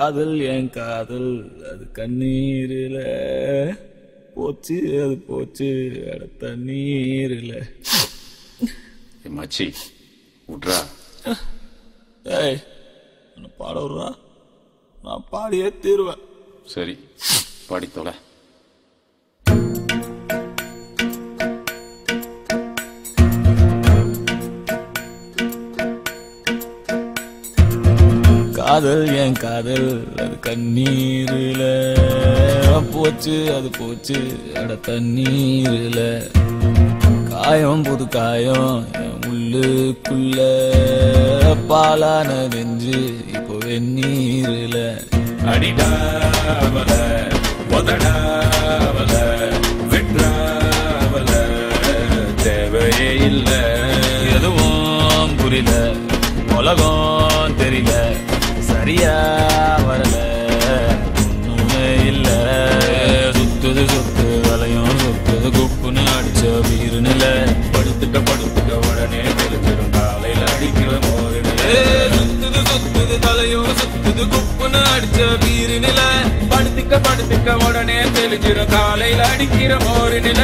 காதல் என் காதல் அது கண்ணீரில போச்சு அது போச்சு அட தண்ணீரில ஏய் மச்சி விட்றா ஏய் என்ன பாட விடுறா நான் பாடியே தீருவேன் சரி பாடி தொலை காதல் என் காதல் அது கண்ணீரில போச்சு அது போச்சு அட தண்ணீரில காயம் புது காயம் என் உள்ளுக்குள்ள பாலான நெஞ்சு இப்போ வெந்நீரில அடிடாவல உதடாவல விட்ராவல தேவையே இல்ல எதுவும் புரியல உலகம் தெரியல சரியா வரல ஒண்ணுமே இல்ல சுத்துது சுத்து வலையும் சுத்துது குப்புன்னு அடிச்ச வீரு நில படுத்துட்ட படுத்துட்ட உடனே தெரிஞ்சிடும் காலையில அடிக்கிற மோதினில சுத்துது சுத்துது தலையும் சுத்துது குப்புன்னு அடிச்ச வீரு நில படுத்துக்க படுத்துக்க உடனே தெளிஞ்சிடும் காலையில அடிக்கிற மோரினில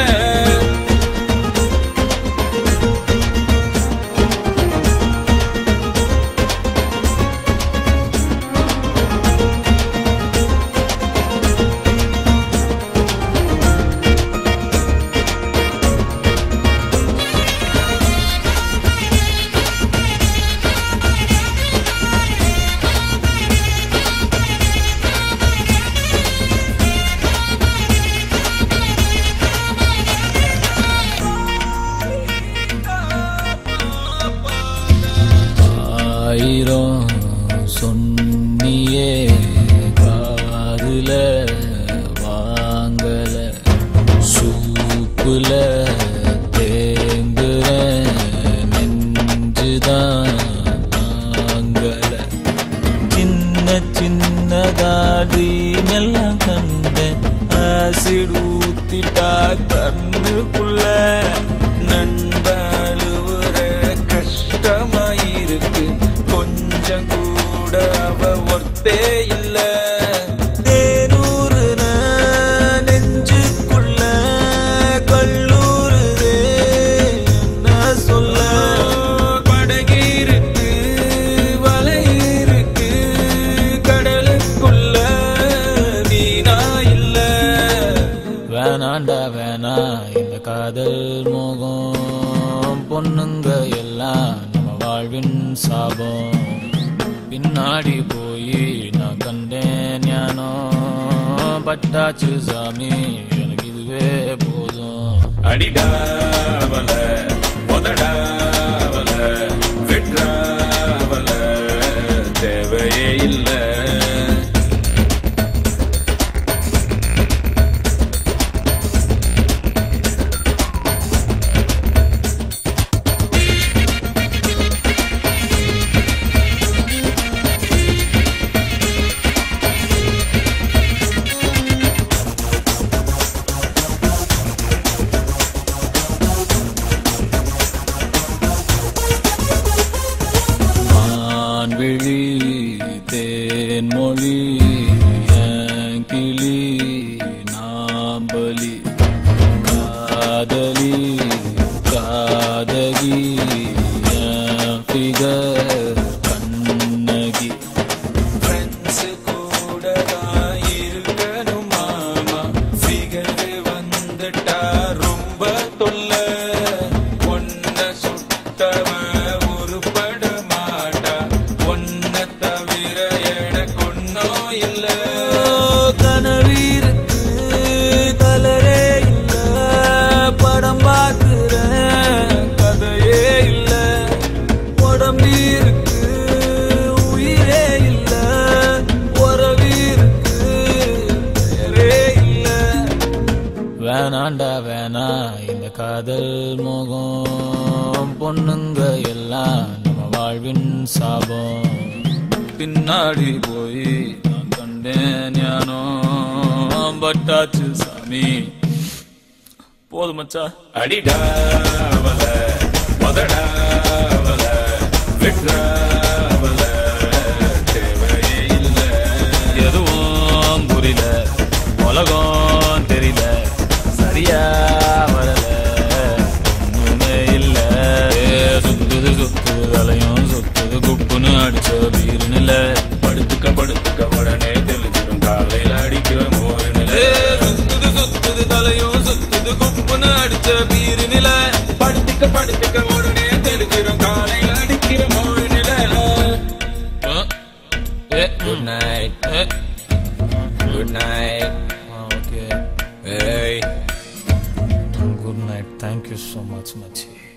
ஆயிரம் சொன்னியே காதுல வாங்கல சூப்புல தேங்குற நெஞ்சுதான் தாங்கல சின்ன சின்னதாடி மெல்லாம் கண்டேன் ஆசிட் ஊத்திட்டா கண்ணுக்குள்ள நண்பழுவுற கஷ்டமாயிருக்கு கொஞ்சம் கூட அவ ஒர்த்தே இல்ல தேனூறுன நெஞ்சுக்குள்ள கல்லூருதே என்ன சொல்ல படகு இருக்கு வலை இருக்கு கடலுக்குள்ள வீணா இல்ல வேணாண்டா வேணா இந்த காதல் மோகம் பொண்ணுங்க எல்லாம் நம்ம வாழ்வின் சாபம் பின்னாடி போய் நான் கண்டேன் ஞானம் பட்டாச்சு சாமி எனக்கு இதுவே போதும் அடிடாவல உதடாவல வெற்றாவல தேவையே இல்ல மான்விழி தேன்மொழி என் கிளி நாம்பலி காதலி காதகி என் ஃபிகர் கண்ணகி ஃப்ரெண்ட்ஸ் கூட தான் இருக்கணும் மாமா ஃபிகர் வந்துட்டா ரொம்ப தொல்ல ஒன்ன சுட்டவ உருப்பட மாட்டா ஒன்ன தவிர எனக்கு ஒன்னும் இல்ல கனவீருக்கு கலரே இல்ல படம் பார்க்கிறேன் கதையே இல்ல உடம்பீருக்கு உயிரே இல்ல உறவீருக்கு பெயரே இல்ல வேணாண்டா வேணா இந்த காதல் மோகம் பொண்ணுங்க எல்லாம் நம்ம வாழ்வின் சாபம் பின்னாடி போய் நான் கண்டேன் ஞானோ பட்டாச்சு சாமி போதும் மச்சா அடிடாவல முதடாவல வெற்றாவல தேவையே இல்ல முடியல உலகம் தெரியல சரியா வரல ஒண்ணுமே இல்ல ஏ, சுத்துது சுத்துது தலையும் சுத்துது குப்புன்னு அடிச்ச வீருன்னு இல்ல படுத்துக்க படுத்துக்க உடனே தெளிஞ்சிடும் காலையில அடிக்கிற மோரு நில ஏ, சுத்துது சுத்துது தலையும் சுத்துது குப்புன்னு அடிச்ச வீரு நில படுத்துக்க படுத்துக்க உடனே தெளிஞ்சிடும் காலையில அடிக்கிற மோரு நில good night good night okay ஏய் good night thank you so much மச்சி